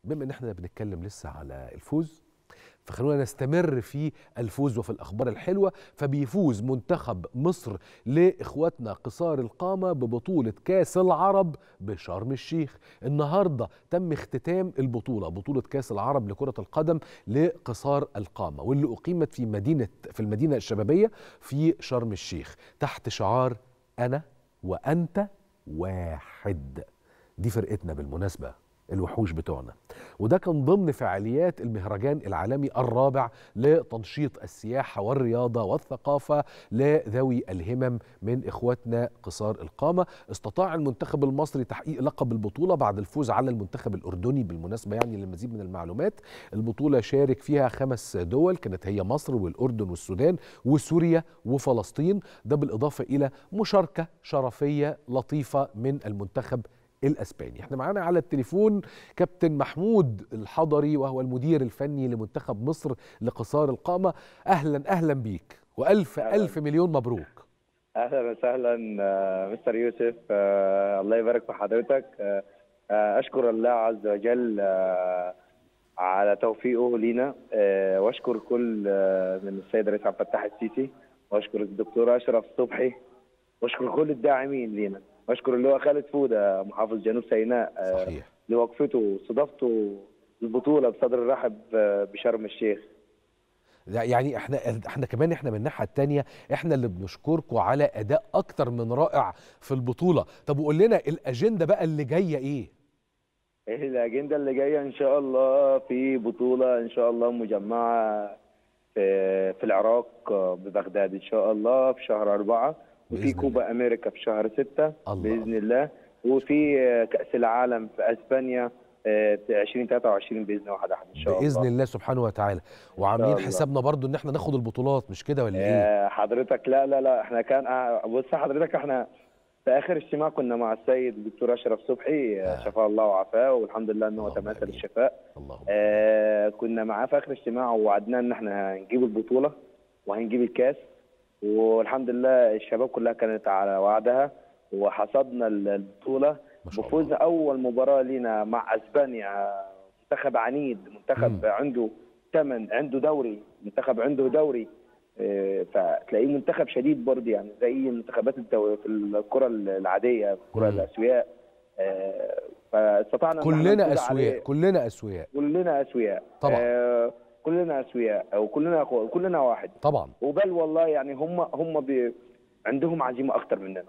بما ان احنا بنتكلم لسه على الفوز فخلونا نستمر في الفوز وفي الاخبار الحلوه فبيفوز منتخب مصر لاخواتنا قصار القامه ببطوله كاس العرب بشرم الشيخ النهارده تم اختتام البطوله بطوله كاس العرب لكره القدم لقصار القامه واللي اقيمت في مدينه في المدينه الشبابيه في شرم الشيخ تحت شعار انا وانت واحد دي فرقتنا بالمناسبه الوحوش بتوعنا وده كان ضمن فعاليات المهرجان العالمي الرابع لتنشيط السياحة والرياضة والثقافة لذوي الهمم من إخواتنا قصار القامة استطاع المنتخب المصري تحقيق لقب البطولة بعد الفوز على المنتخب الأردني بالمناسبة يعني للمزيد من المعلومات البطولة شارك فيها خمس دول كانت هي مصر والأردن والسودان وسوريا وفلسطين ده بالإضافة إلى مشاركة شرفية لطيفة من المنتخب الاسباني احنا معانا على التليفون كابتن محمود الحضري وهو المدير الفني لمنتخب مصر لقصار القامه اهلا اهلا بيك والف أهلاً. الف مليون مبروك اهلا وسهلا آه، مستر يوسف آه، الله يبارك في حضرتك آه، آه، اشكر الله عز وجل آه، على توفيقه لينا آه، واشكر كل آه، من السيد رئيس عبد الفتاح السيسي واشكر الدكتور اشرف صبحي واشكر كل الداعمين لينا واشكر اللي هو خالد فوده محافظ جنوب سيناء آه، صحيح لوقفته واستضافته البطوله بصدر رحب آه، بشرم الشيخ لا يعني احنا احنا كمان احنا من الناحيه الثانيه احنا اللي بنشكركم على اداء اكتر من رائع في البطوله طب وقول لنا الاجنده بقى اللي جايه ايه الأجندة اللي جاية إن شاء الله في بطولة إن شاء الله مجمعة في, في العراق ببغداد إن شاء الله في شهر أربعة وفي بإذن كوبا أمريكا في شهر ستة الله. بإذن الله وفي كأس العالم في أسبانيا آه، 2023 بإذن واحد أحد إن شاء باذن الله الله سبحانه وتعالى وعاملين الله. حسابنا برضو ان احنا ناخد البطولات مش كده ولا ايه آه، حضرتك لا لا لا احنا كان آه، بص حضرتك احنا في اخر اجتماع كنا مع السيد الدكتور اشرف صبحي آه، آه. شفاه الله وعافاه والحمد لله ان هو اللهم تماثل آمين. الشفاء اللهم آه كنا معاه في اخر اجتماع ووعدناه ان احنا هنجيب البطوله وهنجيب الكاس والحمد لله الشباب كلها كانت على وعدها وحصدنا البطوله ما شاء بفوز الله اول مباراه لينا مع اسبانيا منتخب عنيد منتخب مم. عنده ثمن عنده دوري منتخب عنده دوري آه، فتلاقيه منتخب شديد برضه يعني زي المنتخبات الدو... في الكره العاديه الكره مم. الاسوياء آه، فاستطعنا إن إحنا كلنا نفوز عليه. اسوياء كلنا اسوياء كلنا اسوياء طبعا. آه كلنا اسوياء او كلنا أخو- كلنا واحد طبعا وبل والله يعني هم هم بي عندهم عزيمه اكتر مننا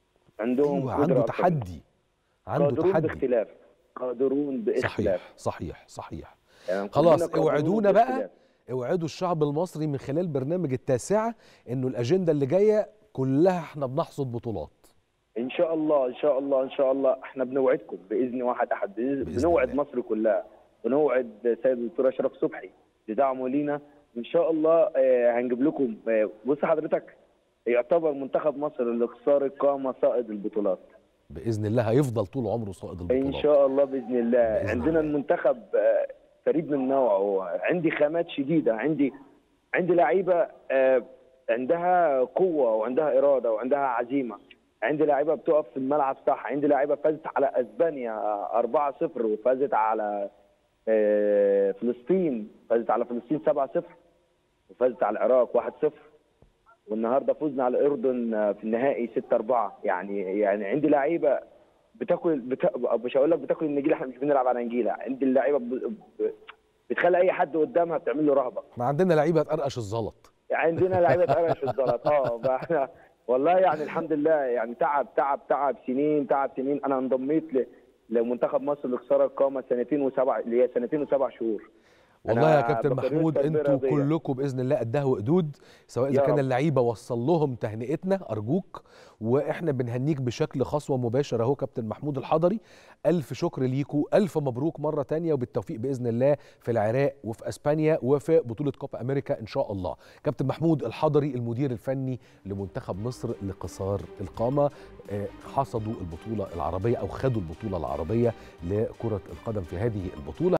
عندهم ايوه قدرة عنده أكتر تحدي مننا. عنده قادرون تحدي باختلاف قادرون باختلاف صحيح صحيح صحيح يعني خلاص كلنا قادرون اوعدونا بقى باختلاف. اوعدوا الشعب المصري من خلال برنامج التاسعه انه الاجنده اللي جايه كلها احنا بنحصد بطولات ان شاء الله ان شاء الله ان شاء الله احنا بنوعدكم باذن واحد احد بإذن- بإذن بنوعد الله. مصر كلها بنوعد سيد الدكتور اشرف صبحي بدعمه لينا ان شاء الله آه، هنجيب لكم آه، بص حضرتك يعتبر منتخب مصر لقصار القامه صائد البطولات باذن الله هيفضل طول عمره صائد ان البطولات شاء الله باذن الله بإذن عندنا الله. المنتخب آه، فريد من نوعه عندي خامات شديده عندي عندي لعيبه آه، عندها قوه وعندها اراده وعندها عزيمه عندي لعيبه بتقف في الملعب صح عندي لعيبه فازت على اسبانيا 4-0 وفازت على آه، فلسطين فازت على فلسطين 7-0 وفازت على العراق 1-0 والنهارده فزنا على الاردن آه، في النهائي 6-4 يعني يعني عندي لعيبه بتاكل بتا... مش هقول لك بتاكل النجيله احنا مش بنلعب على نجيله عندي اللعيبه ب... ب... بتخلي اي حد قدامها بتعمل له رهبه ما عندنا لعيبه تقرقش الزلط عندنا لعيبه قرش في الزلط اه فاحنا والله يعني الحمد لله يعني تعب تعب تعب سنين تعب سنين انا انضميت ل... لمنتخب مصر لخساره القامه سنتين وسبع اللي هي سنتين وسبع شهور والله يا أنا كابتن بكالوريوس محمود تربية انتوا رياضية. كلكم باذن الله قدها وقدود سواء اذا يا كان رب. اللعيبه وصل لهم تهنئتنا ارجوك واحنا بنهنيك بشكل خصوه مباشر اهو كابتن محمود الحضري الف شكر ليكوا الف مبروك مره تانية وبالتوفيق باذن الله في العراق وفي اسبانيا وفي بطوله كوبا امريكا ان شاء الله كابتن محمود الحضري المدير الفني لمنتخب مصر لقصار القامه آه، حصدوا البطوله العربيه او خدوا البطوله العربيه لكره القدم في هذه البطوله